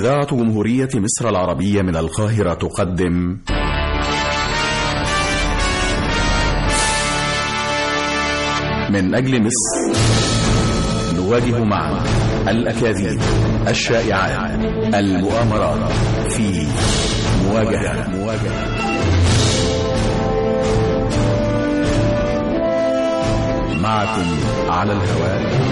إذاعة جمهورية مصر العربية من القاهرة تقدم من أجل مصر نواجه معا الأكاذيب الشائعات المؤامرات في مواجهة مواجهة معكم على الهواء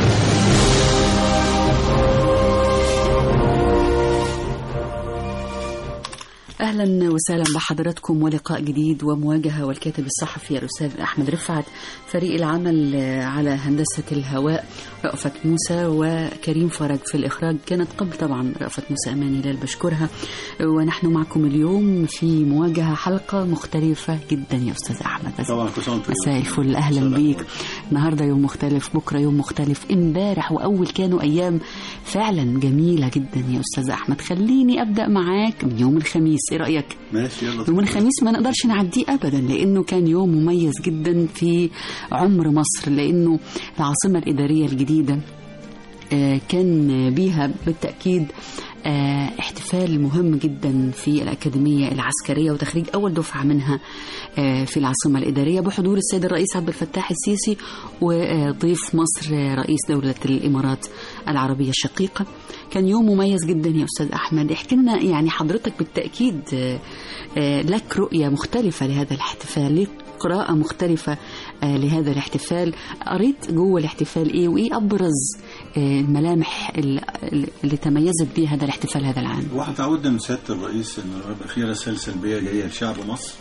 اهلا وسهلا بحضراتكم ولقاء جديد ومواجهه والكاتب الصحفي الاستاذ احمد رفعت فريق العمل على هندسه الهواء رأفت موسى وكريم فرج في الاخراج كانت قبل طبعا رأفت موسى اماني لا بشكرها ونحن معكم اليوم في مواجهه حلقه مختلفه جدا يا استاذ احمد طبعا كل سنه وانت طيب. مساء الفل اهلا بيك النهارده يوم مختلف بكره يوم مختلف امبارح واول كانوا ايام فعلا جميله جدا يا استاذ احمد خليني ابدا معاك من يوم الخميس ايه رايك ماشي يلا يوم الخميس ما نقدرش نعديه ابدا لانه كان يوم مميز جدا في عمر مصر لانه العاصمه الاداريه الجديده آه، كان بيها بالتاكيد آه، احتفال مهم جدا في الأكاديمية العسكرية وتخريج أول دفعة منها آه، في العاصمة الإدارية بحضور السيد الرئيس عبد الفتاح السيسي وضيف مصر آه، رئيس دولة الإمارات العربية الشقيقة كان يوم مميز جدا يا أستاذ أحمد احكي لنا يعني حضرتك بالتأكيد آه، آه، لك رؤية مختلفة لهذا الاحتفال ليك قراءة مختلفة آه، لهذا الاحتفال قريت جوه الاحتفال ايه وايه ابرز آه، الملامح ال- اللي تميزت بيه هذا الاحتفال هذا العام واحنا تعودنا من سياده الرئيس انه يبقى في رسائل سلبيه جايه لشعب مصر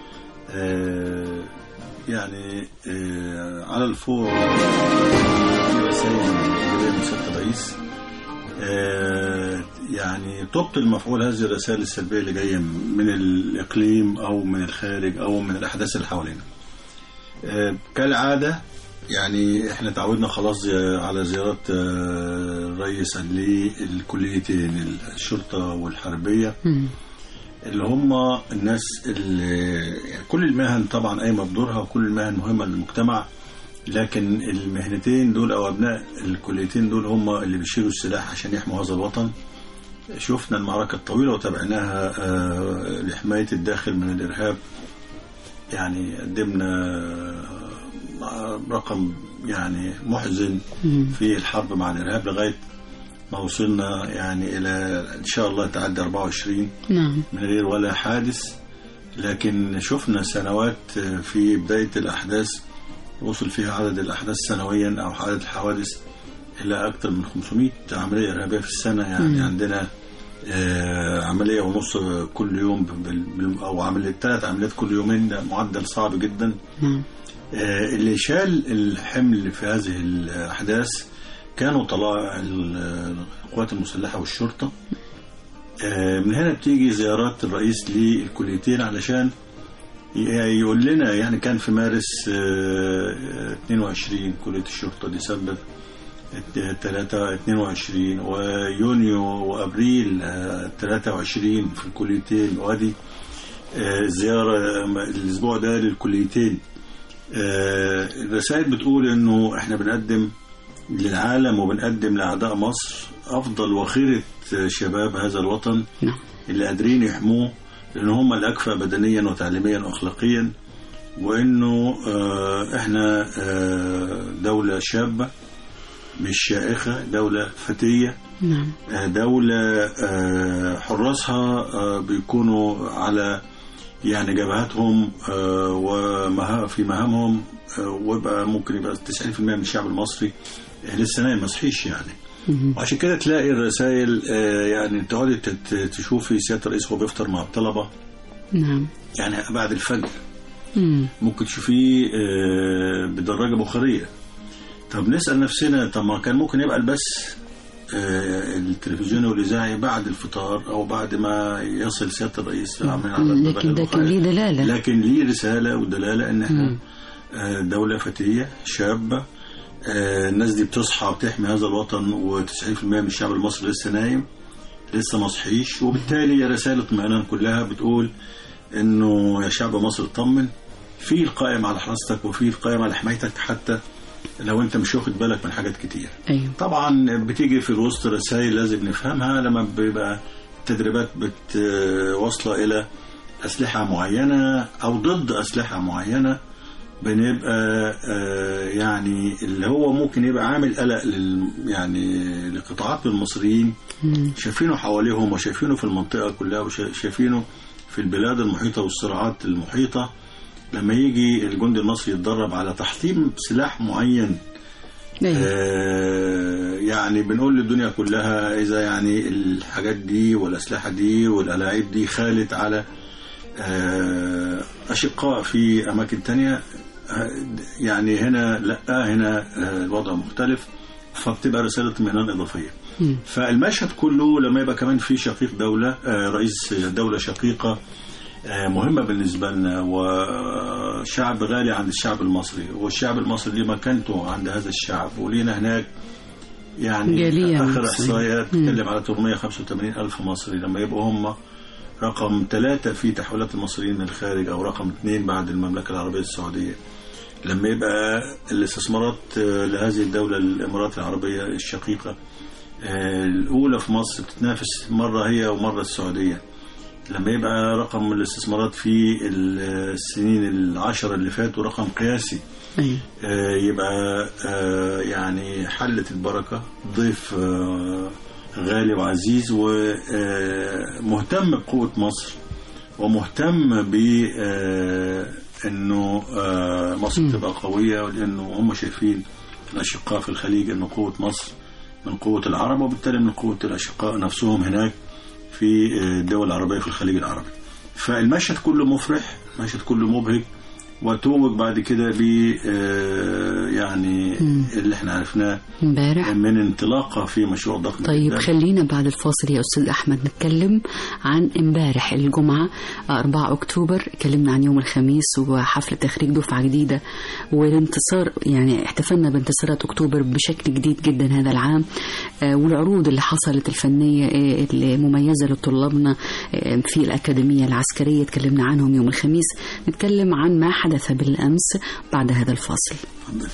آه يعني آه على الفور في رسائل جايه من سياده الرئيس آه يعني تبطل مفعول هذه الرسائل السلبيه اللي جايه من الاقليم او من الخارج او من الاحداث اللي حوالينا. آه كالعاده يعني احنا تعودنا خلاص زي- على زيارات آه، الرئيس للكليتين الشرطه والحربيه مم. اللي هم الناس اللي يعني كل المهن طبعا قايمه بدورها وكل المهن مهمه للمجتمع لكن المهنتين دول او ابناء الكليتين دول هم اللي بيشيلوا السلاح عشان يحموا هذا الوطن شفنا المعركه الطويله وتابعناها آه، لحمايه الداخل من الارهاب يعني قدمنا آه، رقم يعني محزن مم. في الحرب مع الارهاب لغايه ما وصلنا يعني الى ان شاء الله تعدي 24 نعم من غير ولا حادث لكن شفنا سنوات في بداية الأحداث وصل فيها عدد الأحداث سنويا أو عدد الحوادث إلى أكثر من 500 عملية إرهابية في السنة يعني مم. عندنا آه، عملية ونص كل يوم بال- بال- أو عملية ثلاث عمليات كل يومين ده معدل صعب جدا نعم آه، اللي شال الحمل في هذه الأحداث كانوا طلائع ال- القوات المسلحة والشرطة آه، من هنا بتيجي زيارات الرئيس للكليتين علشان ي- يقول لنا يعني كان في مارس آه، 22 كلية الشرطة ديسمبر 3 22 ويونيو وابريل آه، 23 في الكليتين وادي آه، زيارة الاسبوع ده للكليتين آه، الرسائل بتقول انه احنا بنقدم للعالم وبنقدم لاعداء مصر افضل وخيره شباب هذا الوطن نعم اللي قادرين يحموه لان هم الاكفأ بدنيا وتعليميا واخلاقيا وانه آه، احنا آه، دوله شابه مش شائخه دوله فتيه نعم آه، دولة آه، حراسها آه، بيكونوا على يعني جبهاتهم آه، ومها في مهامهم آه، ويبقى ممكن يبقى 90% من الشعب المصري آه، لسه نايم ما صحيش يعني مم. وعشان كده تلاقي الرسائل آه، يعني تقعدي تت- تشوفي سيادة الرئيس وهو بيفطر مع الطلبة نعم يعني بعد الفجر مم. ممكن تشوفيه آه، بدراجة بخارية طب نسأل نفسنا طب ما كان ممكن يبقى البث آه، التلفزيوني والإذاعي بعد الفطار أو بعد ما يصل سيادة الرئيس من على الدراجة لكن ده كان البخارية. ليه دلاله لكن ليه رسالة ودلالة إن إحنا مم. آه، دولة فتية شابة آه، الناس دي بتصحى وبتحمي هذا الوطن و90% من الشعب المصري لسه نايم لسه ما صحيش وبالتالي رسائل اطمئنان كلها بتقول انه يا شعب مصر اطمن في القائم على حراستك وفي القائم على حمايتك حتى لو انت مش واخد بالك من حاجات كتير ايوه طبعا بتيجي في الوسط رسائل لازم نفهمها لما بيبقى التدريبات بتوصل الى اسلحه معينه او ضد اسلحه معينه بنبقى آه، يعني اللي هو ممكن يبقى عامل قلق لل يعني لقطاعات من المصريين شايفينه حواليهم وشايفينه في المنطقه كلها وشايفينه في البلاد المحيطه والصراعات المحيطه لما يجي الجندي المصري يتدرب على تحطيم سلاح معين ايوه آه، يعني بنقول للدنيا كلها اذا يعني الحاجات دي والاسلحه دي والالاعيب دي خالت على آه، اشقاء في اماكن تانية آه، يعني هنا لا هنا آه، الوضع مختلف فبتبقى رساله اطمئنان اضافيه مم. فالمشهد كله لما يبقى كمان في شقيق دوله آه، رئيس دوله شقيقه آه، مهمة بالنسبة لنا وشعب غالي عند الشعب المصري والشعب المصري ليه مكانته عند هذا الشعب ولينا هناك يعني جالية آخر مصرية. إحصائيات مم. بتتكلم على 885 ألف مصري لما يبقوا هم رقم ثلاثة في تحويلات المصريين من الخارج أو رقم اثنين بعد المملكة العربية السعودية لما يبقى الاستثمارات آه، لهذه الدولة الإمارات العربية الشقيقة آه، الأولى في مصر بتتنافس مرة هي ومرة السعودية لما يبقى رقم الاستثمارات في السنين العشرة اللي فاتوا رقم قياسي ايوه آه، يبقى آه، يعني حلت البركة ضيف آه، غالي وعزيز ومهتم بقوة مصر ومهتم ب آه، انه آه، مصر تبقى قوية لانه هم شايفين الاشقاء في الخليج انه قوة مصر من قوة العرب وبالتالي من قوة الاشقاء نفسهم هناك في الدول العربية في الخليج العربي فالمشهد كله مفرح المشهد كله مبهج وتوج بعد كده ب آه، يعني اللي احنا عرفناه امبارح من انطلاقه في مشروع ضخم طيب جداً. خلينا بعد الفاصل يا أستاذ أحمد نتكلم عن امبارح الجمعة 4 أكتوبر اتكلمنا عن يوم الخميس وحفل تخريج دفعة جديدة والانتصار يعني احتفلنا بانتصارات أكتوبر بشكل جديد جدا هذا العام آه، والعروض اللي حصلت الفنية آه، المميزة لطلابنا آه، في الأكاديمية العسكرية اتكلمنا عنهم يوم الخميس نتكلم عن ما حدث بالأمس بعد هذا الفاصل اتفضل.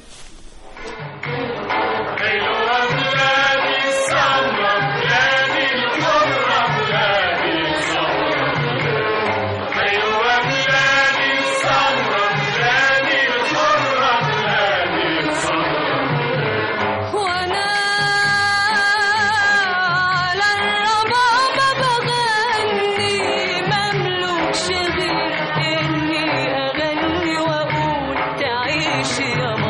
وانا على الربابة بغني مملوكش غير اني اغني واقول تعيش يا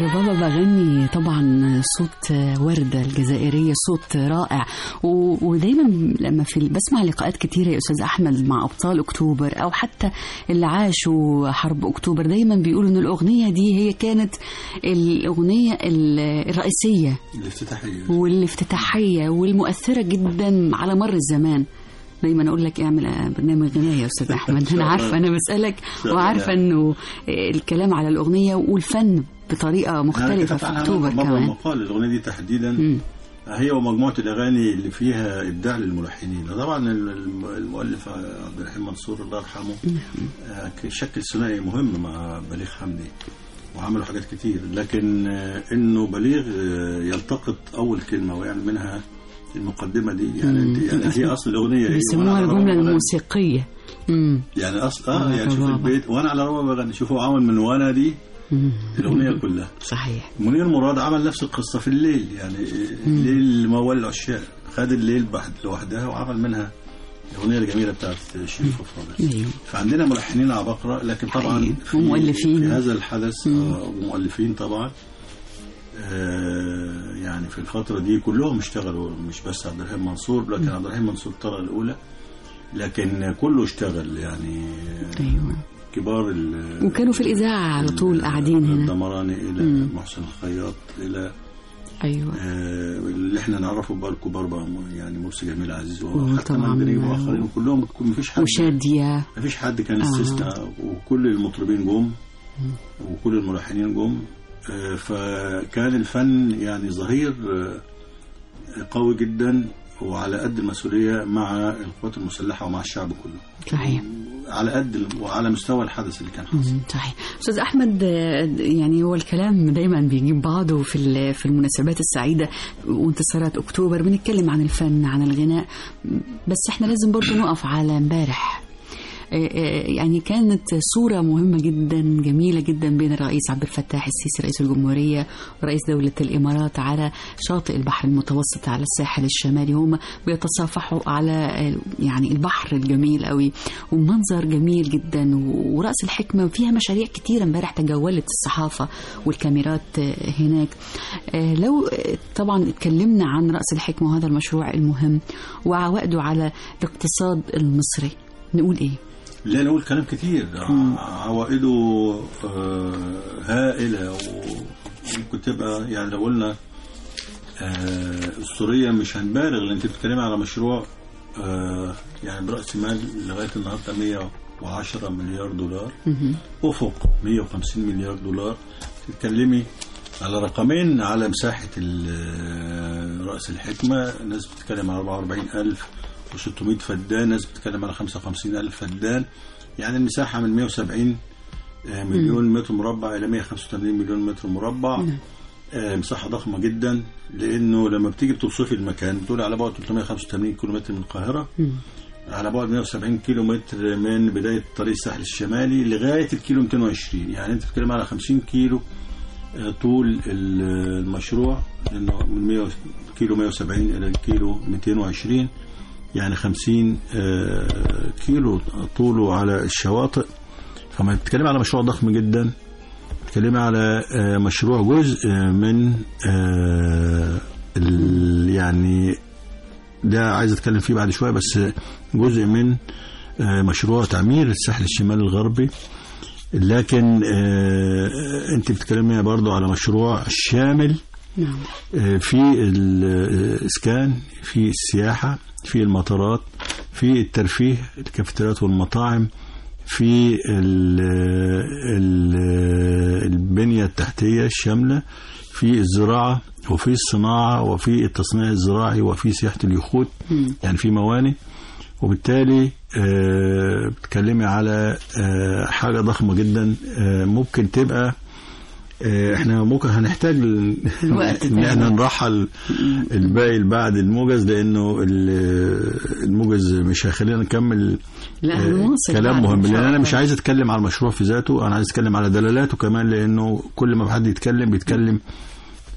ربابة بغني طبعا صوت وردة الجزائرية صوت رائع و- ودايما لما في بسمع لقاءات كتيرة يا أستاذ أحمد مع أبطال أكتوبر أو حتى اللي عاشوا حرب أكتوبر دايما بيقولوا إن الأغنية دي هي كانت الأغنية ال- الرئيسية الافتتاحيه والافتتاحية والمؤثرة جدا على مر الزمان دايما اقول لك اعمل برنامج غناء يا استاذ احمد انا عارفه انا بسالك الله. وعارفه انه الكلام على الاغنيه والفن بطريقه مختلفه في اكتوبر مرة كمان مقال الاغنيه دي تحديدا مم. هي ومجموعه الاغاني اللي فيها ابداع للملحنين طبعا الم- المؤلف عبد الرحيم منصور الله يرحمه آه، شكل ثنائي مهم مع بليغ حمدي وعملوا حاجات كتير لكن آه، انه بليغ آه، يلتقط اول كلمه ويعمل منها المقدمه دي يعني انت يعني هي اصل الاغنيه إيه؟ بيسموها وأنا على الجمله ربع بغني. الموسيقيه مم. يعني اصل اه على يعني شوف ربع. البيت وانا على ربع بغني شوفوا عمل من وانا دي مم. الاغنيه كلها صحيح منير مراد عمل نفس القصة في الليل يعني الليل موال العشاق خد الليل بحد لوحدها وعمل منها الأغنية الجميلة بتاعت شريف فاضل ايوه فعندنا ملحنين عباقرة لكن طبعا حقيقي. في, ومؤلفين. في هذا الحدث آه، ومؤلفين طبعا آه، يعني في الفترة دي كلهم اشتغلوا مش بس عبد الرحيم منصور لكن عبد الرحيم منصور الطلقة الأولى لكن كله اشتغل يعني ايوه كبار ال- وكانوا في الاذاعه على طول قاعدين هنا الدمراني إلى محسن الخياط إلى ايوه آه، اللي احنا نعرفه بقى الكبار بقى يعني مرسي جميل عزيز وطبعاً. وحتى مندريب واخرين كلهم ما فيش حد وشاديه ما فيش حد كان آه. استثناء وكل المطربين جم وكل الملحنين جم آه، فكان الفن يعني ظهير آه، قوي جدا وعلى قد المسؤوليه مع القوات المسلحه ومع الشعب كله صحيح على قد ال- وعلى مستوى الحدث اللي كان حاصل مم، صحيح استاذ احمد آه، يعني هو الكلام دايما بيجيب بعضه في ال- في المناسبات السعيده وانتصارات اكتوبر بنتكلم عن الفن عن الغناء بس احنا لازم برضه نقف على امبارح آه، آه، يعني كانت صورة مهمة جدا جميلة جدا بين الرئيس عبد الفتاح السيسي رئيس الجمهورية ورئيس دولة الإمارات على شاطئ البحر المتوسط على الساحل الشمالي هم بيتصافحوا على آه، يعني البحر الجميل قوي ومنظر جميل جدا و- ورأس الحكمة وفيها مشاريع كتيرة امبارح تجولت الصحافة والكاميرات آه، هناك آه، لو آه، طبعا اتكلمنا عن رأس الحكمة وهذا المشروع المهم وعوائده على الاقتصاد المصري نقول ايه؟ لا نقول كلام كتير عوائده آه، هائلة وممكن تبقى يعني لو قلنا آه، أسطورية مش هنبالغ لأن أنت بتتكلمي على مشروع آه، يعني برأس مال لغاية النهاردة 110 مليار دولار أفق 150 مليار دولار تتكلمي على رقمين على مساحة ال- رأس الحكمة ناس بتتكلم على 44 ألف و600 فدان ناس بتتكلم على 55 ألف فدان يعني المساحة من 170 آه، مليون متر مربع إلى 185 مليون متر مربع آه، مساحة ضخمة جدا لأنه لما بتيجي بتوصفي المكان بتقول على بعد 385 كيلو متر من القاهرة على بعد 170 كيلو متر من بداية طريق الساحل الشمالي لغاية الكيلو 220 يعني أنت بتتكلم على 50 كيلو آه، طول ال- المشروع لأنه من 100 كيلو 170 إلى الكيلو 220 يعني 50 آه، كيلو طوله على الشواطئ فما بتتكلم على مشروع ضخم جدا بتتكلمي على آه، مشروع جزء من آه، ال- يعني ده عايز اتكلم فيه بعد شويه بس جزء من آه، مشروع تعمير الساحل الشمالي الغربي لكن آه، انت بتتكلمي برضو على مشروع شامل نعم آه، في الاسكان في السياحه في المطارات في الترفيه الكافيتريات والمطاعم في ال ال البنيه التحتيه الشامله في الزراعه وفي الصناعه وفي التصنيع الزراعي وفي سياحه اليخوت يعني في موانئ وبالتالي آه، بتكلمي على آه، حاجه ضخمه جدا آه، ممكن تبقى آه، احنا ممكن هنحتاج ل- الوقت ان احنا تاني. نرحل الباقي بعد الموجز لانه ال- الموجز مش هيخلينا نكمل لا آه، هنواصل كلام بعد إن مهم شاء لان انا مش الله. عايز اتكلم على المشروع في ذاته انا عايز اتكلم على دلالاته كمان لانه كل ما حد يتكلم بيتكلم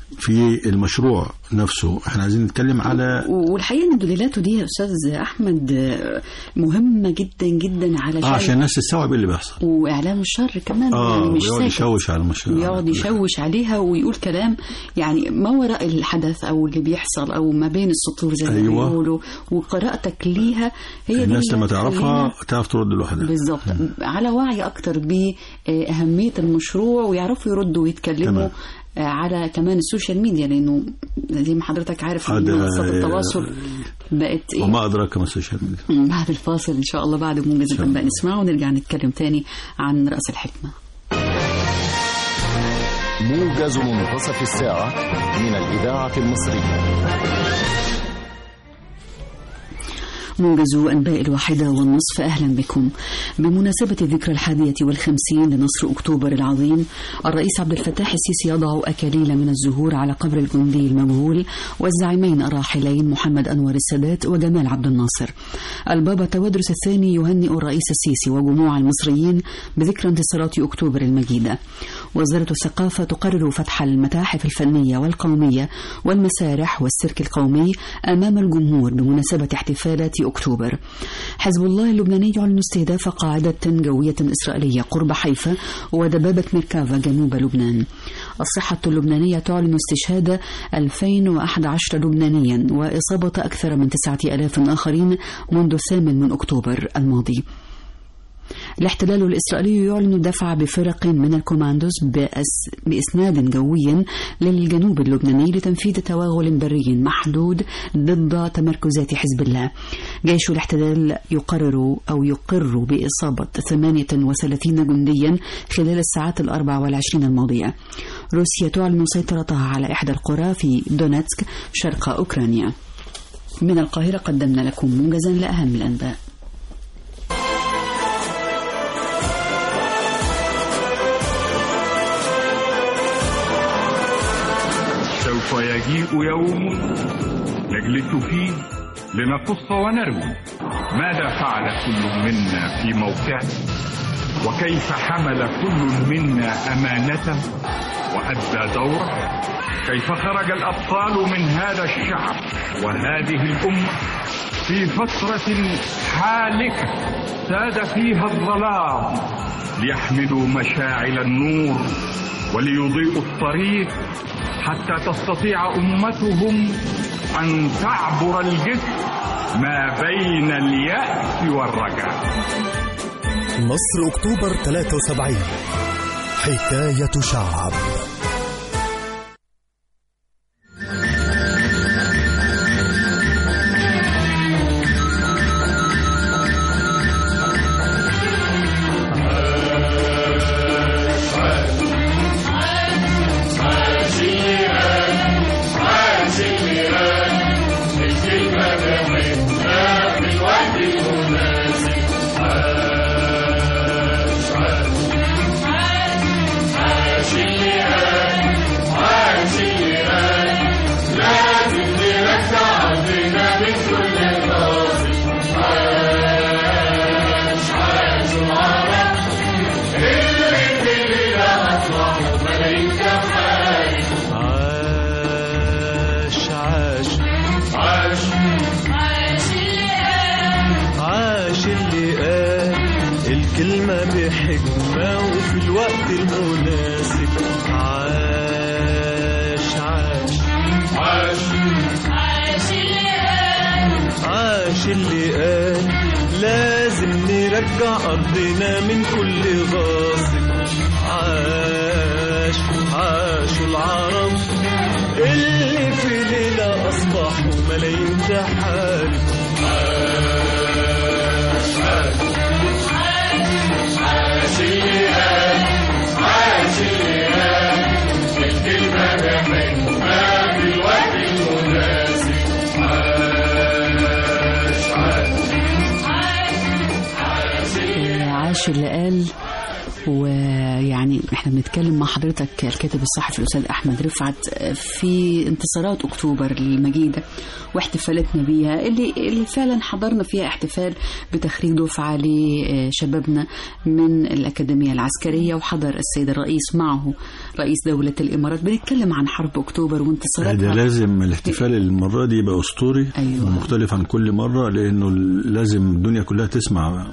في المشروع نفسه احنا عايزين نتكلم على والحقيقه ان دليلاته دي يا استاذ احمد آه، مهمه جدا جدا علشان اه عشان الناس تستوعب ايه اللي بيحصل واعلام الشر كمان اه يعني مش بيقعد ساكت يشوش على المشروع يقعد يشوش عليها ويقول كلام يعني ما وراء الحدث او اللي بيحصل او ما بين السطور زي ما أيوة. بيقولوا وقراءتك ليها هي دي الناس اللي لما هتخلينا- تعرفها تعرف ترد لوحدها بالظبط على وعي اكتر باهميه المشروع ويعرفوا يردوا ويتكلموا تمام. آه، على كمان السوشيال ميديا لانه زي ما حضرتك عارف هذا- منصات التواصل بقت ايه وما ادراك ما السوشيال ميديا بعد الفاصل ان شاء الله بعد موجز شاء الانباء الله. نسمعه ونرجع نتكلم تاني عن راس الحكمه موجز منتصف الساعة من الإذاعة المصرية موجز أنباء الواحدة والنصف أهلا بكم بمناسبة الذكرى الحادية والخمسين لنصر أكتوبر العظيم الرئيس عبد الفتاح السيسي يضع أكاليل من الزهور على قبر الجندي المجهول والزعيمين الراحلين محمد أنور السادات وجمال عبد الناصر البابا تودرس الثاني يهنئ الرئيس السيسي وجموع المصريين بذكرى انتصارات أكتوبر المجيدة وزارة الثقافة تقرر فتح المتاحف الفنية والقومية والمسارح والسيرك القومي أمام الجمهور بمناسبة احتفالات أكتوبر حزب الله اللبناني يعلن استهداف قاعدة جوية إسرائيلية قرب حيفا ودبابة ميركافا جنوب لبنان الصحة اللبنانية تعلن استشهاد 2011 لبنانيا وإصابة أكثر من 9000 آخرين منذ الثامن من أكتوبر الماضي الاحتلال الإسرائيلي يعلن دفع بفرق من الكوماندوز بأس بإسناد جوي للجنوب اللبناني لتنفيذ توغل بري محدود ضد تمركزات حزب الله جيش الاحتلال يقرر أو يقر بإصابة 38 جنديا خلال الساعات الأربع والعشرين الماضية روسيا تعلن سيطرتها على إحدى القرى في دونيتسك شرق أوكرانيا من القاهرة قدمنا لكم موجزا لأهم الأنباء سوف يجيء يوم نجلس فيه لنقص ونروي ماذا فعل كل منا في موقعه وكيف حمل كل منا أمانته وأدى دوره كيف خرج الأبطال من هذا الشعب وهذه الأمة في فترة حالكة ساد فيها الظلام ليحملوا مشاعل النور وليضيئوا الطريق حتى تستطيع أمتهم أن تعبر الجسر ما بين اليأس والرجاء نصر أكتوبر 73 حكاية شعب عاش عاش عاش اللي قال الكلمة بحكمة وفي الوقت المناسب عاش عاش عاش اللي قال لازم نرجع أرضنا من كل غاصب عاش عاشوا العرب اللي في ليلة أصبحوا ملايين تحارب عاش اللي قال ويعني احنا بنتكلم مع حضرتك الكاتب الصحفي الاستاذ احمد رفعت في انتصارات اكتوبر المجيده واحتفالاتنا بيها اللي اللي فعلا حضرنا فيها احتفال بتخريج دفعه لشبابنا من الاكاديميه العسكريه وحضر السيد الرئيس معه رئيس دوله الامارات بنتكلم عن حرب اكتوبر ده وانتصاراتها لازم الاحتفال المرة دي يبقى أسطوري أيوة. ومختلف عن كل مرة لأنه لازم الدنيا كلها تسمع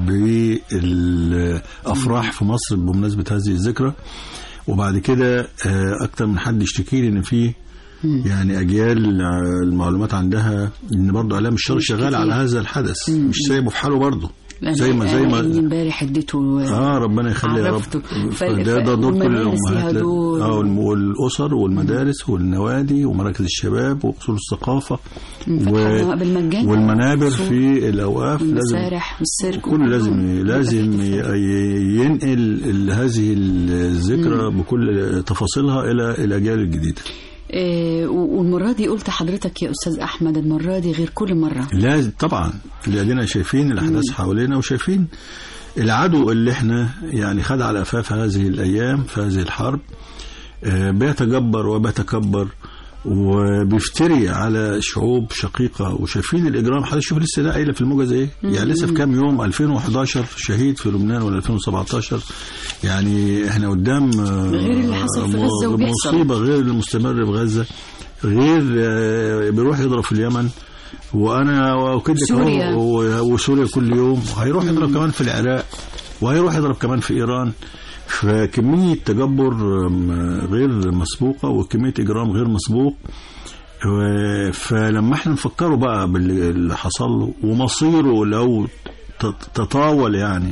بالأفراح في مصر بمناسبة هذه الذكرى وبعد كده آه، أكتر من حد يشتكي لي إن في يعني أجيال آه، المعلومات عندها إن برضه إعلام الشر مش شغال كتير. على هذا الحدث مش سايبه في حاله برضه زي ما زي أنا ما امبارح اديته اه ربنا يخلي يا رب عرفته. فال- ده ده دور كل والمدارس ليها الامهات لا- دور. اه والم- والاسر والمدارس والنوادي ومراكز الشباب واصول الثقافه فتحنا بالمجان والمنابر صور. في الاوقاف لازم والمسارح والسيرك كل لازم لازم ي- ي- ينقل ال- هذه الذكرى بكل تفاصيلها الى الاجيال الجديده آه، و- والمرة دي قلت حضرتك يا أستاذ أحمد المرة دي غير كل مرة لازم طبعا لأننا شايفين الأحداث حوالينا وشايفين العدو اللي احنا يعني خد على أفاف هذه الأيام في هذه الحرب آه، بيتجبر وبيتكبر وبيفتري على شعوب شقيقة وشايفين الإجرام حضرتك شوف لسه ده قايلة في الموجز إيه يعني لسه في كام يوم 2011 شهيد في لبنان ولا 2017 يعني احنا قدام آه، غير اللي حصل في غزة وبيحصل. مصيبة غير المستمر في غزة غير آه، بيروح يضرب في اليمن وانا وكده سوريا. كمان و- وسوريا كل يوم وهيروح يضرب كمان في العراق وهيروح يضرب كمان في ايران فكميه تجبر آم، غير مسبوقه وكميه اجرام غير مسبوق و- فلما احنا نفكروا بقى باللي حصل له ومصيره لو تط- تطاول يعني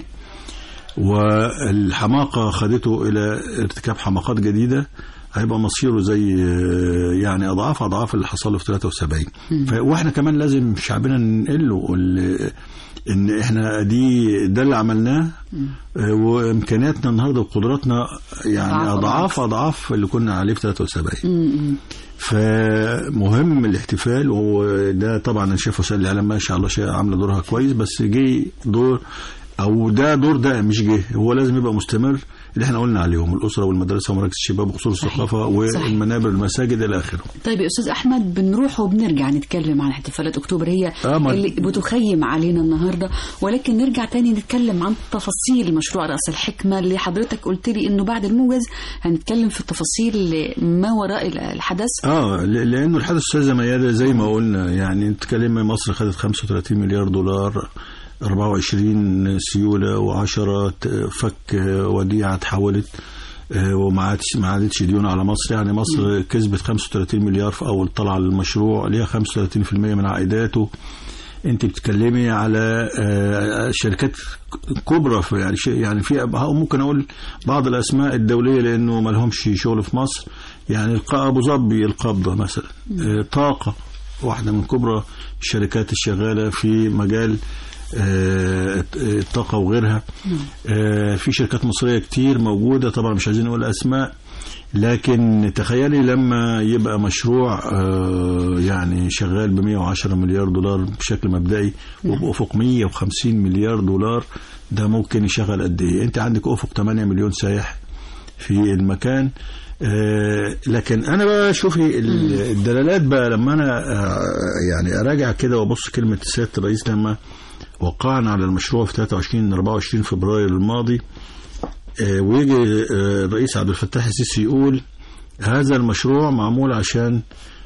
والحماقة خدته إلى ارتكاب حماقات جديدة هيبقى مصيره زي آه، يعني أضعاف أضعاف اللي حصل له في 73 ف- وإحنا كمان لازم شعبنا ننقل له ال- إن إحنا دي ده اللي عملناه آه، وإمكانياتنا النهاردة وقدراتنا يعني أضعاف أضعاف أضعاف اللي كنا عليه في 73 فمهم الاحتفال وده طبعا انا شايف وسائل الاعلام ما شاء الله شيء عامله دورها كويس بس جه دور او ده دور ده مش جه هو لازم يبقى مستمر اللي احنا قلنا عليهم الاسره والمدرسه ومراكز الشباب وقصور الثقافه صحيح. والمنابر المساجد الى اخره طيب يا أستاذ أحمد بنروح وبنرجع نتكلم عن احتفالات أكتوبر هي آه، ما- اللي بتخيم علينا النهاردة ولكن نرجع تاني نتكلم عن تفاصيل مشروع رأس الحكمة اللي حضرتك قلت لي إنه بعد الموجز هنتكلم في التفاصيل ما وراء الحدث اه ل- لانه الحدث استاذه ميادة زي ما قلنا يعني نتكلم مصر خدت 35 مليار دولار 24 سيوله و10 فك وديعه اتحولت آه، وما عادش ما عادتش ديون على مصر يعني مصر كسبت 35 مليار في اول طلعه للمشروع ليها 35% من عائداته انت بتتكلمي على آه، شركات كبرى في يعني شيء يعني في ممكن اقول بعض الاسماء الدوليه لانه ما لهمش شغل في مصر يعني القاء ابو ظبي القبضه مثلا آه، طاقه واحده من كبرى الشركات الشغاله في مجال آه، الطاقه وغيرها آه، في شركات مصريه كتير موجوده طبعا مش عايزين نقول اسماء لكن تخيلي لما يبقى مشروع آه، يعني شغال ب 110 مليار دولار بشكل مبدئي وبأفق 150 مليار دولار ده ممكن يشغل قد ايه انت عندك افق 8 مليون سائح في المكان آه، لكن انا بقى شوفي ال- الدلالات بقى لما انا آه، يعني اراجع كده وابص كلمه سياده الرئيس لما وقعنا على المشروع في 23 24 فبراير الماضي آه، ويجي آه، الرئيس عبد الفتاح السيسي يقول هذا المشروع معمول عشان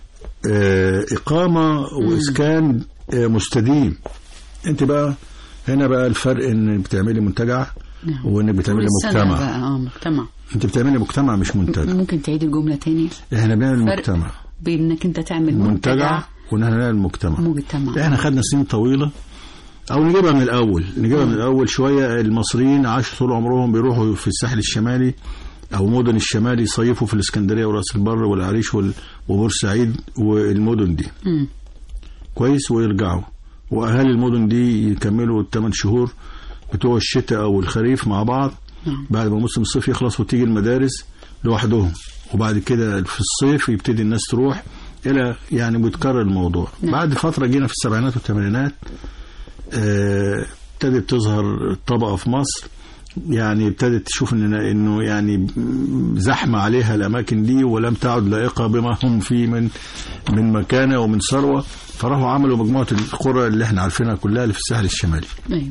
آه، إقامة وإسكان آه، مستديم أنت بقى هنا بقى الفرق إن بتعملي منتجع وإنك بتعملي والسنة مجتمع بقى اه مجتمع أنت بتعملي مجتمع مش منتجع ممكن تعيد الجملة تاني إحنا بنعمل فرق مجتمع بإنك أنت تعمل منتجع وإن إحنا نعمل مجتمع مجتمع احنا خدنا سنين طويله او نجيبها من الاول نجيبها من الاول شويه المصريين عاشوا طول عمرهم بيروحوا في الساحل الشمالي او مدن الشمالي يصيفوا في الاسكندريه وراس البر والعريش وال- وبورسعيد والمدن دي مم. كويس ويرجعوا واهالي المدن دي يكملوا الثمان شهور بتوع الشتاء او الخريف مع بعض نعم. بعد ما موسم الصيف يخلص وتيجي المدارس لوحدهم وبعد كده في الصيف يبتدي الناس تروح الى يعني بيتكرر الموضوع نعم. بعد فتره جينا في السبعينات والثمانينات آه، ابتدت تظهر طبقه في مصر يعني ابتدت تشوف ان انه يعني زحمه عليها الاماكن دي ولم تعد لائقه بما هم فيه من من مكانه ومن ثروه فراحوا عملوا مجموعه القرى اللي احنا عارفينها كلها اللي في الساحل الشمالي أيوة.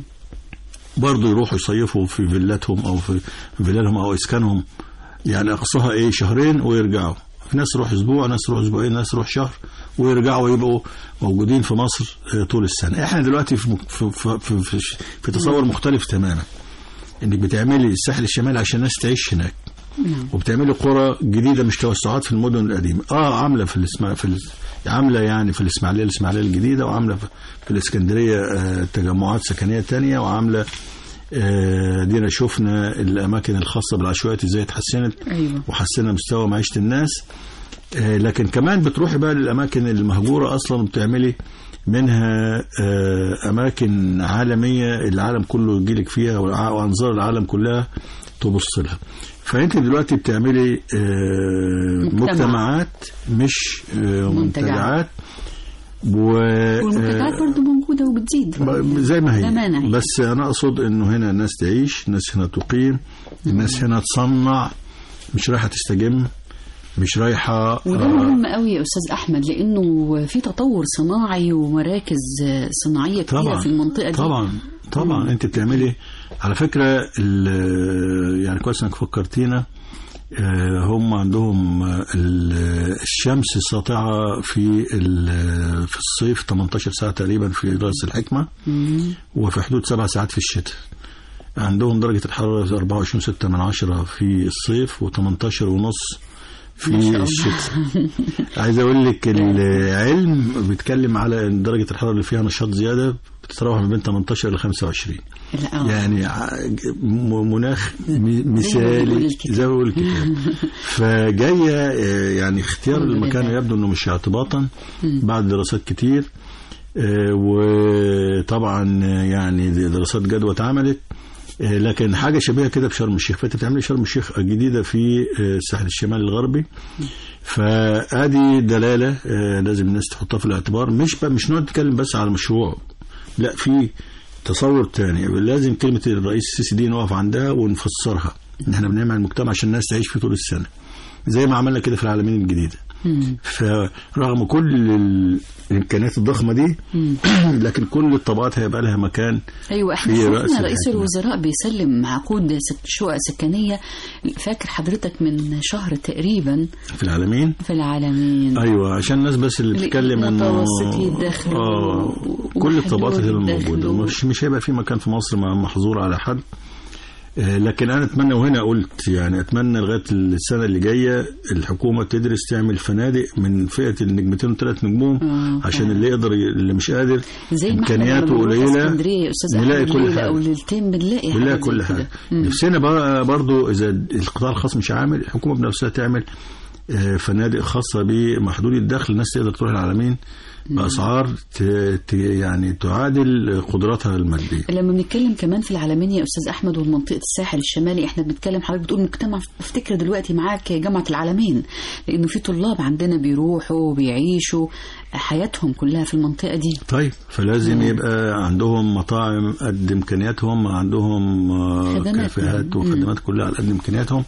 برضه يروحوا يصيفوا في فيلاتهم او في في فيلالهم او اسكانهم يعني اقصاها ايه شهرين ويرجعوا في ناس تروح اسبوع ناس تروح اسبوعين ناس تروح شهر ويرجعوا يبقوا موجودين في مصر آه، طول السنه احنا دلوقتي في مك- في في, في, في, في تصور مختلف تماما انك بتعملي الساحل الشمالي عشان الناس تعيش هناك وبتعملي قرى جديده مش توسعات في المدن القديمه اه عامله في الاسماء في ال- عامله يعني في الاسماعيليه الاسماعيليه الجديده وعامله في- في الاسكندريه آه تجمعات سكنيه تانية وعامله آه دينا شفنا الاماكن الخاصه بالعشوائيات ازاي اتحسنت أيوة. وحسنا مستوى معيشه الناس آه، لكن كمان بتروحي بقى للاماكن المهجوره اصلا وبتعملي منها آه، اماكن عالميه العالم كله يجيلك فيها والع- وانظار العالم كلها تبص لها فانت دلوقتي بتعملي آه، مجتمع. مجتمعات مش آه، منتجعات. منتجعات و والمنتجات آه، برضه موجودة وبتزيد زي ما لا هي مانع. بس انا اقصد انه هنا الناس تعيش الناس هنا تقيم الناس هنا تصنع مش رايحه تستجم مش رايحه وده آه، مهم قوي يا استاذ احمد لانه في تطور صناعي ومراكز صناعيه كتيره طبعا في المنطقه دي طبعا طبعا انت بتعملي على فكره ال- يعني كويس انك فكرتينا آه، هم عندهم آه، ال- الشمس ساطعه في ال- في الصيف 18 ساعه تقريبا في راس الحكمه وفي حدود سبع ساعات في الشتاء عندهم درجة الحرارة 24 6 من عشرة في الصيف و18 ونص في ما شاء الله. الشتاء عايز اقول لك العلم بيتكلم على ان درجة الحرارة اللي فيها نشاط زيادة بتتراوح ما بين 18 ل 25 لا آه. يعني ع- م- مناخ م- بيقول مثالي الكتاب. زي ما بيقول الكتاب فجايه آه، يعني اختيار الحمد المكان لله. يبدو انه مش اعتباطا بعد دراسات كتير آه، وطبعا آه، يعني دي دراسات جدوى اتعملت آه، لكن حاجه شبيهه كده في شرم الشيخ فانت بتعملي شرم الشيخ جديده في آه، الساحل الشمالي الغربي فادي دلاله آه، لازم الناس تحطها في الاعتبار مش ب- مش نقعد نتكلم بس على مشروع لا في تصور تاني لازم كلمه الرئيس السيسي دي نقف عندها ونفسرها ان احنا بنعمل مجتمع عشان الناس تعيش فيه طول السنه زي ما عملنا كده في العالمين الجديده فرغم كل ال- الامكانيات الضخمه دي لكن كل الطبقات هيبقى لها مكان ايوه احنا في رأس شفنا رئيس الحكمة. الوزراء بيسلم عقود ست- شقق سكنيه فاكر حضرتك من شهر تقريبا في العالمين في العالمين ايوه عشان الناس بس اللي بتتكلم انه متوسطي الدخل اه و- كل الطبقات ومحدود هتبقى الدخل موجوده و- مش مش هيبقى في مكان في مصر ما- محظور على حد آه، لكن انا اتمنى وهنا قلت يعني اتمنى لغايه السنه اللي جايه الحكومه تدرس تعمل فنادق من فئه النجمتين وثلاث نجوم آه، عشان اللي يقدر اللي مش قادر زي ما احنا لما امكانياته بنروح قليله اسكندريه يا استاذ نلاقي احمد كل ليله حاجة. او ليلتين بنلاقي بنلاقي حاجة كل زي حاجه كده. مم. نفسنا بقى برضو اذا القطاع الخاص مش عامل الحكومه بنفسها تعمل آه، فنادق خاصه بمحدود الدخل الناس تقدر تروح العالمين باسعار ت- ت- يعني تعادل قدراتها الماديه لما بنتكلم كمان في العالمين يا استاذ احمد ومنطقه الساحل الشمالي احنا بنتكلم حضرتك بتقول مجتمع افتكر دلوقتي معاك جامعه العالمين لانه في طلاب عندنا بيروحوا وبيعيشوا حياتهم كلها في المنطقه دي طيب فلازم يبقى عندهم مطاعم قد امكانياتهم عندهم آه، خدمات كافيهات يعني. وخدمات كلها على قد امكانياتهم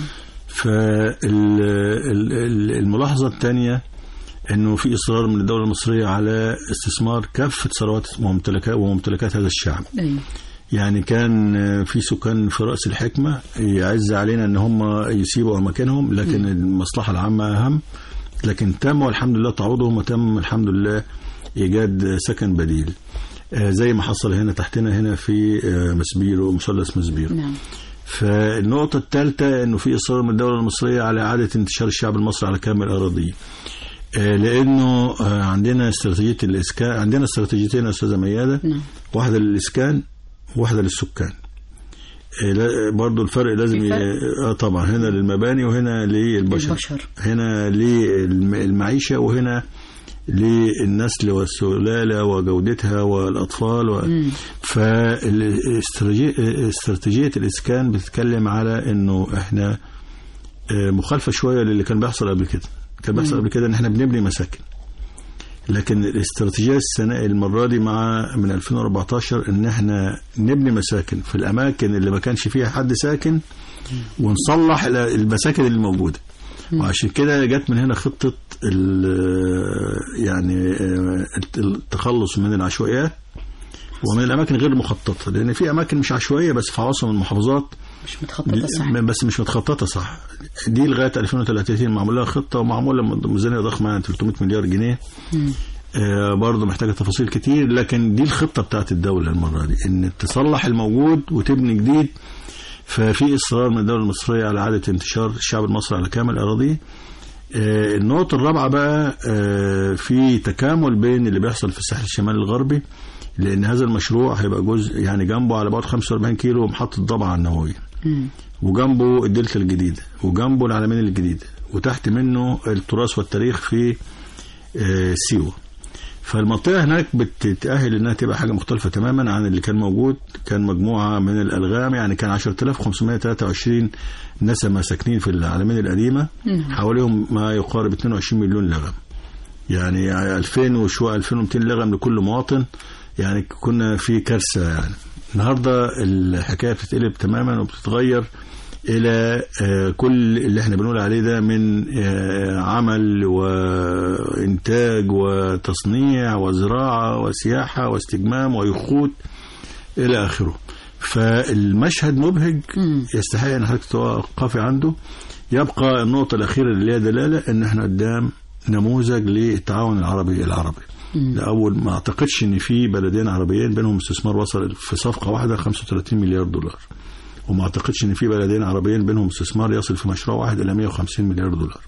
فالملاحظه الثانيه انه في اصرار من الدوله المصريه على استثمار كافه ثروات وممتلكات وممتلكات هذا الشعب ايوه يعني كان في سكان في رأس الحكمة يعز علينا ان هم يسيبوا اماكنهم لكن المصلحة العامة اهم لكن تم والحمد لله تعويضهم وتم الحمد لله ايجاد سكن بديل آه، زي ما حصل هنا تحتنا هنا في آه، مسبيرو مثلث مسبيرو نعم فالنقطة الثالثة انه في اصرار من الدولة المصرية على اعادة انتشار الشعب المصري على كامل اراضيه. آه، لانه آه، عندنا استراتيجية الاسكان عندنا استراتيجيتين يا استاذة ميادة نعم. واحدة للاسكان وواحدة للسكان. آه، لا- برضو الفرق لازم في ي... فرق؟ اه طبعا هنا للمباني وهنا للبشر البشر. هنا للمعيشة وهنا للنسل والسلالة وجودتها والأطفال و... فاستراتيجية الإسكان بتتكلم على إنه إحنا آه، مخالفة شوية للي كان بيحصل قبل كده كان بيحصل قبل كده إن إحنا بنبني مساكن لكن الاستراتيجيه السنه المره دي مع من 2014 ان احنا نبني مساكن في الاماكن اللي ما كانش فيها حد ساكن ونصلح ال- المساكن اللي موجوده وعشان كده جت من هنا خطه ال- يعني آه، التخلص من العشوائيات ومن الاماكن غير المخططه لان في اماكن مش عشوائيه بس في عواصم المحافظات مش متخططة صح بس مش متخططه صح دي لغايه 2030 معمول لها خطه ومعموله ميزانيه ضخمه يعني 300 مليار جنيه آه برضه محتاجه تفاصيل كتير لكن دي الخطه بتاعت الدوله المره دي ان تصلح الموجود وتبني جديد ففي اصرار من الدوله المصريه على اعاده انتشار الشعب المصري على كامل اراضيه آه، النقطة الرابعة بقى آه، في تكامل بين اللي بيحصل في الساحل الشمالي الغربي لأن هذا المشروع هيبقى جزء يعني جنبه على بعد 45 كيلو محطة ضبعة النووية وجنبه الدلتا الجديدة وجنبه العلمين الجديدة وتحت منه التراث والتاريخ في آه، سيوة فالمنطقة هناك بتتأهل إنها تبقى حاجة مختلفة تماما عن اللي كان موجود كان مجموعة من الألغام يعني كان 10523 نسمة ساكنين في العالمين القديمة حواليهم ما يقارب 22 مليون لغم يعني 2000 وشوية 2200 لغم لكل مواطن يعني كنا في كارثة يعني النهاردة الحكاية بتتقلب تماما وبتتغير إلى آه، كل اللي احنا بنقول عليه ده من آه، عمل وإنتاج وتصنيع وزراعة وسياحة واستجمام ويخوت إلى آخره فالمشهد مبهج يستحق أن حضرتك توقفي عنده يبقى النقطة الأخيرة اللي هي دلالة أن احنا قدام نموذج للتعاون العربي العربي لأول ما أعتقدش أن في بلدين عربيين بينهم استثمار وصل في صفقة واحدة 35 مليار دولار وما أعتقدش أن في بلدين عربيين بينهم استثمار يصل في مشروع واحد إلى 150 مليار دولار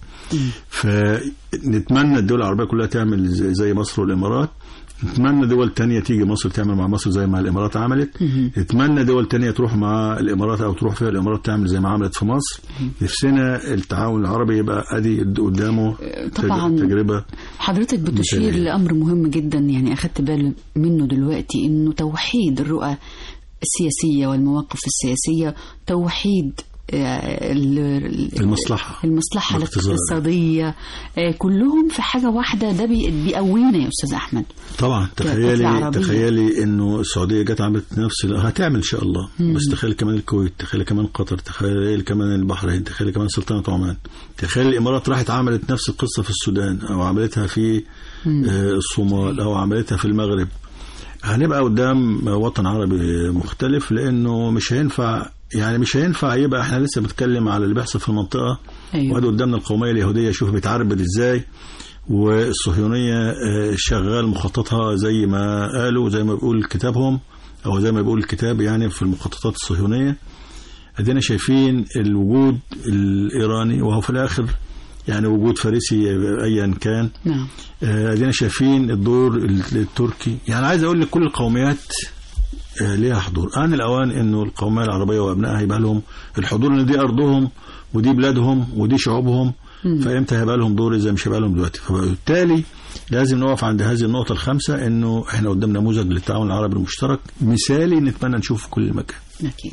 فنتمنى الدول العربية كلها تعمل زي زي مصر والإمارات نتمنى دول تانية تيجي مصر تعمل مع مصر زي ما الإمارات عملت نتمنى دول تانية تروح مع الإمارات أو تروح فيها الإمارات تعمل زي ما عملت في مصر نفسنا التعاون العربي يبقى أدي قدامه طبعاً. تجربة حضرتك بتشير مثالية. لأمر مهم جدا يعني أخدت بالي منه دلوقتي إنه توحيد الرؤى السياسية والمواقف السياسية توحيد آه، ال- ال- المصلحة. المصلحة باختصار. الاقتصادية آه، كلهم في حاجة واحدة ده بي- بيقوينا يا أستاذ أحمد طبعا كتلة تخيلي عربية. تخيلي انه السعوديه جت عملت نفس ال- هتعمل ان شاء الله بس تخيل كمان الكويت تخيل كمان قطر تخيل كمان البحرين تخيل كمان سلطنه عمان تخيل الامارات راحت عملت نفس القصه في السودان او عملتها في آه، الصومال او عملتها في المغرب هنبقى قدام وطن عربي مختلف لانه مش هينفع يعني مش هينفع يبقى احنا لسه بنتكلم على اللي بيحصل في المنطقه أيوة. وادي قدامنا القوميه اليهوديه شوف بتعربد ازاي والصهيونيه آه، شغال مخططها زي ما قالوا زي ما بيقول كتابهم او زي ما بيقول الكتاب يعني في المخططات الصهيونيه ادينا شايفين الوجود الايراني وهو في الاخر يعني وجود فارسي ايا كان نعم آه، ادينا شايفين الدور التركي يعني عايز اقول لك كل القوميات آه، ليها حضور آن الأوان إنه القومية العربية وأبنائها يبقى لهم الحضور إن دي أرضهم ودي بلادهم ودي شعوبهم فإمتى هيبقى لهم دور إذا مش هيبقى لهم دلوقتي فبالتالي لازم نقف عند هذه النقطة الخامسة إنه إحنا قدام نموذج للتعاون العربي المشترك مثالي نتمنى نشوفه في كل مكان أكيد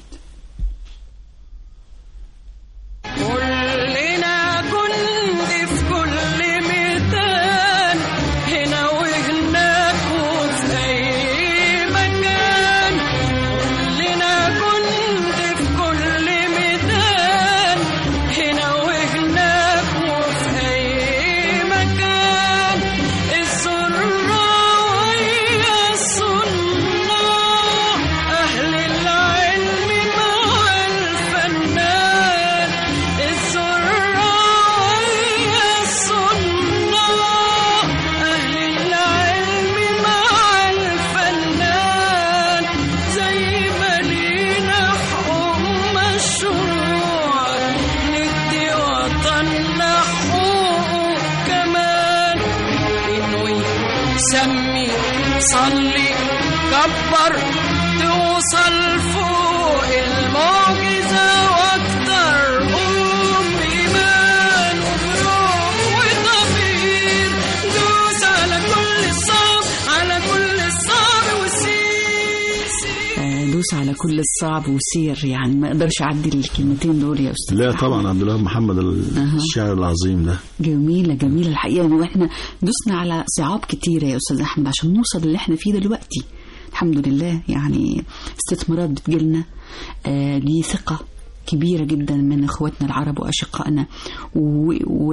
كلنا جند في كل ميدان هنا وهناك وفي أي مكان كلنا جند في كل ميدان هنا وهناك وفي أي مكان الزراع ويا الصناع أهل العلم مع الفنان الزراع ويا الصناع أهل العلم مع الفنان زي ما لينا حقوق مشروع ندي وطننا حقوق كمان انوي سمي صلي كبر توصل فوق المعجزة واكتر قوم بإيمان وبروح وضمير دوس على كل الصعب على كل الصعب وسير سير آه، دوس على على كل الصعب وسير يعني ما اقدرش اعدي الكلمتين دول يا استاذ لا أحمد. طبعا عبد الوهاب محمد الشاعر العظيم ده جميلة جميلة الحقيقة واحنا دوسنا على صعاب كتيرة يا أستاذ أحمد عشان نوصل اللي احنا فيه دلوقتي الحمد لله يعني استثمارات بتجيلنا آه دي ثقة كبيرة جدا من اخواتنا العرب واشقائنا و... و...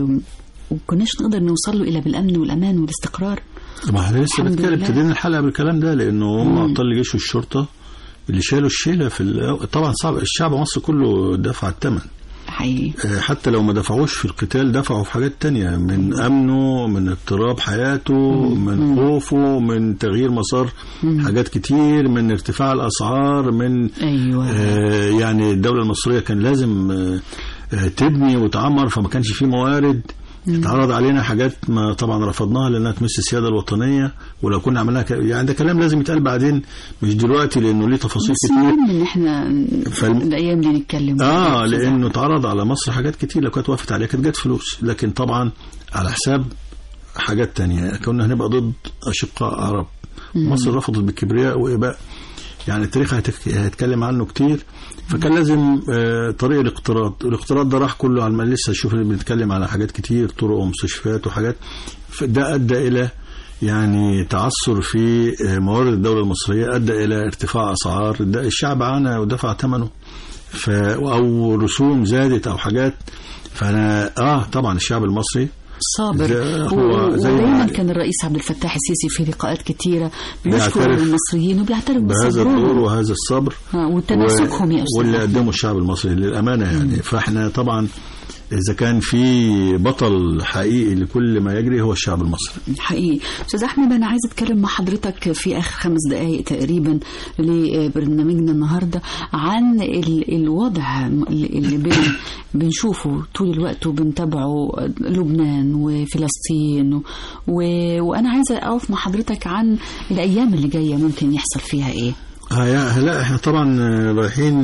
وكناش نقدر نوصل له الا بالامن والامان والاستقرار ما احنا لسه الحمد بنتكلم لله. ابتدينا الحلقه بالكلام ده لانه هم ابطال الجيش والشرطه اللي شالوا الشيله في ال- طبعا صعب الشعب المصري كله دفع الثمن حقيقي آه، حتى لو ما دفعوش في القتال دفعوا في حاجات تانية من أمنه من اضطراب حياته من خوفه من تغيير مسار حاجات كتير من ارتفاع الأسعار من ايوه آه، يعني الدولة المصرية كان لازم آه، آه، تبني وتعمر فما كانش فيه موارد اتعرض علينا حاجات ما طبعا رفضناها لانها تمس السياده الوطنيه ولو كنا عملناها ك... يعني ده كلام لازم يتقال بعدين مش دلوقتي لانه ليه تفاصيل بس كتير مهم ان احنا فالم- الايام دي نتكلم اه لانه اتعرض على مصر حاجات كتير لو كانت وافت عليها كانت جت فلوس لكن طبعا على حساب حاجات تانية كنا هنبقى ضد اشقاء عرب مصر رفضت بالكبرياء واباء يعني التاريخ هيتك- هيتكلم عنه كتير فكان لازم آه، طريق الاقتراض الاقتراض ده راح كله على ما لسه شوف اللي بنتكلم على حاجات كتير طرق ومستشفيات وحاجات ده ادى الى يعني تعثر في آه، موارد الدوله المصريه ادى الى ارتفاع اسعار ده الشعب عانى ودفع ثمنه ف او رسوم زادت او حاجات فانا اه طبعا الشعب المصري صابر ده هو و- زي ودايما ما- كان الرئيس عبد الفتاح السيسي في لقاءات كتيرة بيشكر بيعترف المصريين وبيعترف بهذا الدور بصبرهم وهذا الصبر آه، وتماسكهم يا أستاذ واللي أحمد. قدمه الشعب المصري للامانه يعني فاحنا طبعا اذا كان في بطل حقيقي لكل ما يجري هو الشعب المصري حقيقي استاذ احمد انا عايزه اتكلم مع حضرتك في اخر خمس دقائق تقريبا لبرنامجنا النهارده عن ال- الوضع اللي بن بنشوفه طول الوقت وبنتابعه لبنان وفلسطين و... و- وانا عايزه اقف مع حضرتك عن الايام اللي جايه ممكن يحصل فيها ايه هيا- لا احنا طبعا آه، رايحين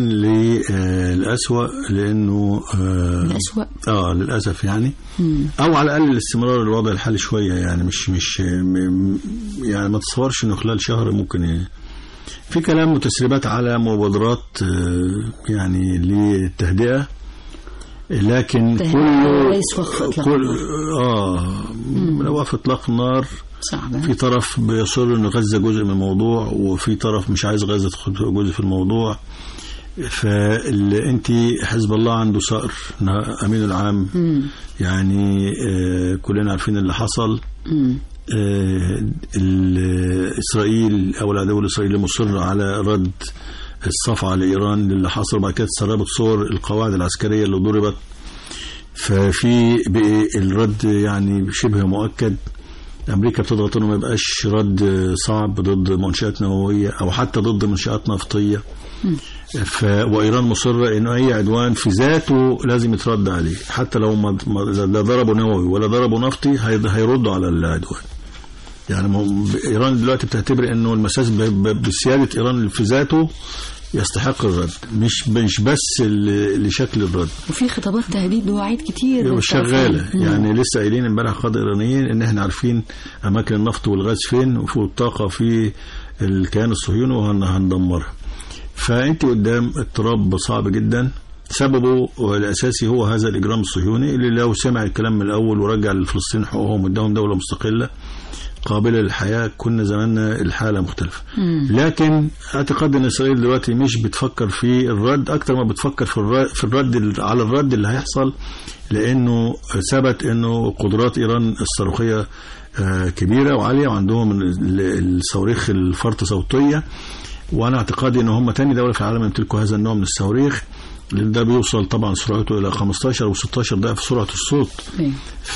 للأسوأ لانه آه، الأسوأ اه للاسف يعني او على الاقل الاستمرار الوضع الحالي شويه يعني مش مش م- يعني ما تصورش انه خلال شهر ممكن ي- في كلام وتسريبات على مبادرات آه، يعني للتهدئه لكن تهدئة كله ليس وقف إطلاق كل النار. اه لو وقف اطلاق النار صعبه في طرف بيصر ان غزه جزء من الموضوع وفي طرف مش عايز غزه تاخد جزء في الموضوع فانت حزب الله عنده صقر امين العام يعني آه كلنا عارفين اللي حصل مم. آه ال- اسرائيل او العدو الاسرائيلي مصر على رد الصفعه لايران للي حصل بعد كده تسربت صور القواعد العسكريه اللي ضربت ففي بقي الرد يعني شبه مؤكد امريكا بتضغط انه ما يبقاش رد صعب ضد منشات نوويه او حتى ضد منشات نفطيه ف... وايران مصره انه اي عدوان في ذاته لازم يترد عليه حتى لو ما ما- لا ضربوا نووي ولا ضربوا نفطي هي... هيردوا على العدوان يعني م- ايران دلوقتي بتعتبر انه المساس ب... ب... بسياده ايران في ذاته يستحق الرد مش مش بس ل... لشكل الرد وفي خطابات تهديد ووعيد كتير من شغاله الطرفين. يعني لسه قايلين امبارح قاده ايرانيين ان احنا عارفين اماكن النفط والغاز فين وفي الطاقه في الكيان الصهيوني وهندمرها فانت قدام اضطراب صعب جدا سببه الاساسي هو هذا الاجرام الصهيوني اللي لو سمع الكلام من الاول ورجع للفلسطين حقوقهم واداهم دوله مستقله قابله للحياه كنا زماننا الحاله مختلفه لكن اعتقد ان اسرائيل دلوقتي مش بتفكر في الرد اكتر ما بتفكر في الرد, في الرد على الرد اللي هيحصل لانه ثبت انه قدرات ايران الصاروخيه آه، كبيره وعاليه وعندهم ال- الصواريخ الفرط صوتيه وانا اعتقادي ان هم تاني دوله في العالم يمتلكوا هذا النوع من الصواريخ لان ده بيوصل طبعا سرعته الى 15 و16 ضعف سرعه الصوت أيوة.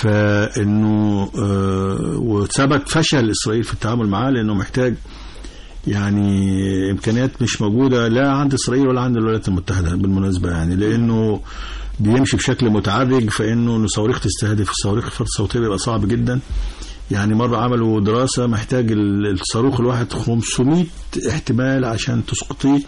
فانه آه، وثبت فشل اسرائيل في التعامل معاه لانه محتاج يعني امكانيات مش موجوده لا عند اسرائيل ولا عند الولايات المتحده بالمناسبه يعني لانه بيمشي بشكل متعرج فانه إن صواريخ تستهدف الصواريخ الفرد الصوتيه بيبقى صعب جدا يعني مره عملوا دراسه محتاج ال- الصاروخ الواحد 500 احتمال عشان تسقطيه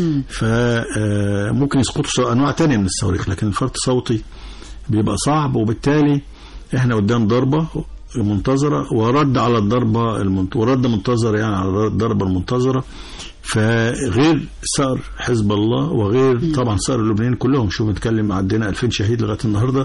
فممكن يسقطوا انواع تانية من الصواريخ لكن الفرد الصوتي بيبقى صعب وبالتالي احنا قدام ضربه منتظره ورد على الضربه المنت... ورد منتظر يعني على الضربه المنتظره فغير ثأر حزب الله وغير طبعا ثأر اللبنانيين كلهم شوف نتكلم عندنا 2000 شهيد لغايه النهارده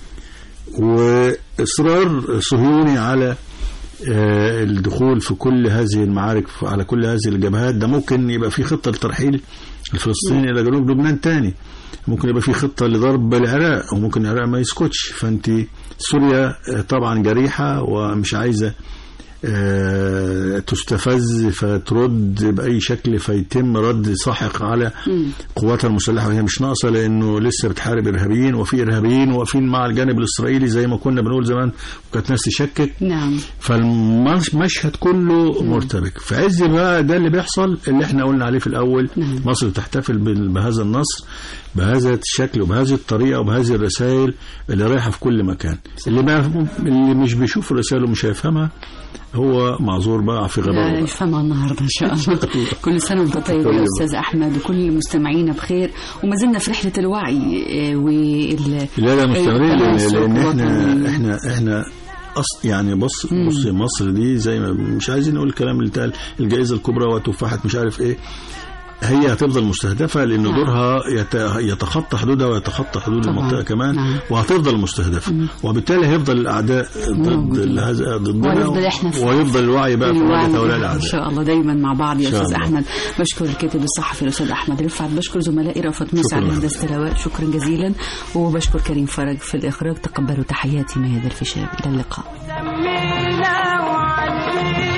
واصرار صهيوني على آه، الدخول في كل هذه المعارك على كل هذه الجبهات ده ممكن يبقى في خطه لترحيل الفلسطيني الى جنوب لبنان تاني ممكن يبقى في خطه لضرب العراق وممكن العراق ما يسكتش فانت سوريا آه، طبعا جريحه ومش عايزه آه، تستفز فترد بأي شكل فيتم رد ساحق على قواتها المسلحة وهي مش ناقصة لأنه لسه بتحارب إرهابيين وفي إرهابيين واقفين مع الجانب الإسرائيلي زي ما كنا بنقول زمان وكانت ناس تشكك نعم فالمشهد كله مرتبك في عز بقى ده اللي بيحصل اللي احنا قلنا عليه في الأول نعم. مصر تحتفل بال- بهذا النصر بهذا الشكل وبهذه الطريقة وبهذه الرسائل اللي رايحة في كل مكان اللي, ما اللي مش بيشوف الرسائل ومش هيفهمها هو معذور بقى في لا غباء بقى. نفهمها النهارده ان شاء الله كل سنه وانت طيب يا طيب. استاذ احمد وكل مستمعينا بخير وما زلنا في رحله الوعي آه، وال لا لا مستمرين لان, التماسك لأن احنا الوطني. احنا احنا أص يعني بص بص مصر دي زي ما مش عايزين نقول الكلام اللي اتقال الجائزه الكبرى وتفاحه مش عارف ايه هي هتفضل مستهدفه لان نعم. دورها يت- يتخطى حدودها ويتخطى حدود طبعاً. المنطقه كمان نعم. وهتفضل مستهدفه وبالتالي هيفضل الاعداء ضد موجودين. هذا ضدنا ويفضل إحنا في- ويفضل الوعي بقى في الوعي مواجهه هؤلاء ان الاعداء شاء الله دايما مع بعض يا إن شاء استاذ الله. احمد بشكر الكاتب الصحفي الاستاذ احمد رفعت بشكر زملائي رأفت موسى شكراً على لك. هندسه الهواء شكرا جزيلا وبشكر كريم فرج في الاخراج تقبلوا تحياتي ميادة الفيشاوي الى اللقاء سمينا وعدينا